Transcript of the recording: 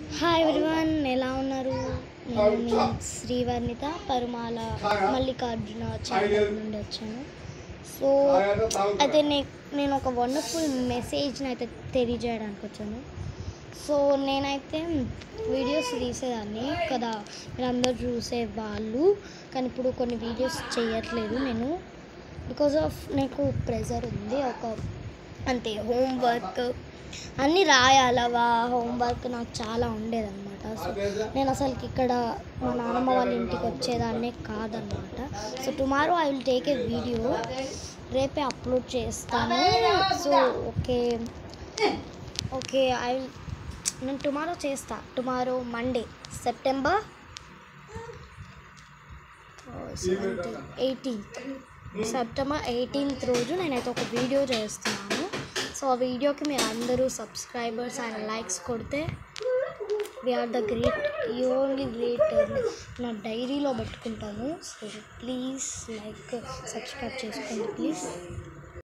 hi everyone ఎలా ఉన్నారు నేను మీ శ్రీవర్ణిత పరుమాల మల్లికార్జున ఛానల్ నుండి వచ్చాను సో అయితే నే నేను ఒక వండర్ఫుల్ మెసేజ్ని అయితే తెలియజేయడానికి వచ్చాను సో నేనైతే వీడియోస్ తీసేదాన్ని కదా మీరు అందరూ చూసేవాళ్ళు కానీ ఇప్పుడు కొన్ని వీడియోస్ చేయట్లేదు నేను బికాజ్ ఆఫ్ నాకు ప్రెజర్ ఉంది ఒక అంటే హోంవర్క్ అన్నీ రాయాలవా హోంవర్క్ నాకు చాలా ఉండేదన్నమాట సో నేను అసలుకి ఇక్కడ మా నాన్నమ్మ వాళ్ళ ఇంటికి వచ్చేదాన్నే కాదనమాట so tomorrow I will take a video రేపే అప్లోడ్ చేస్తాను so okay okay I will నేను టుమారో చేస్తా tomorrow Monday September eighteenth September eighteenth రోజు నేనైతే ఒక వీడియో చేస్తున్నాను సో ఆ వీడియోకి మీరు అందరూ సబ్స్క్రైబర్స్ అండ్ లైక్స్ కొడితే వీఆర్ ద గ్రేట్ ఈ ఓన్లీ గ్రేట్ నా డైరీలో పెట్టుకుంటాను సో ప్లీజ్ లైక్ సబ్స్క్రైబ్ చేసుకోండి ప్లీజ్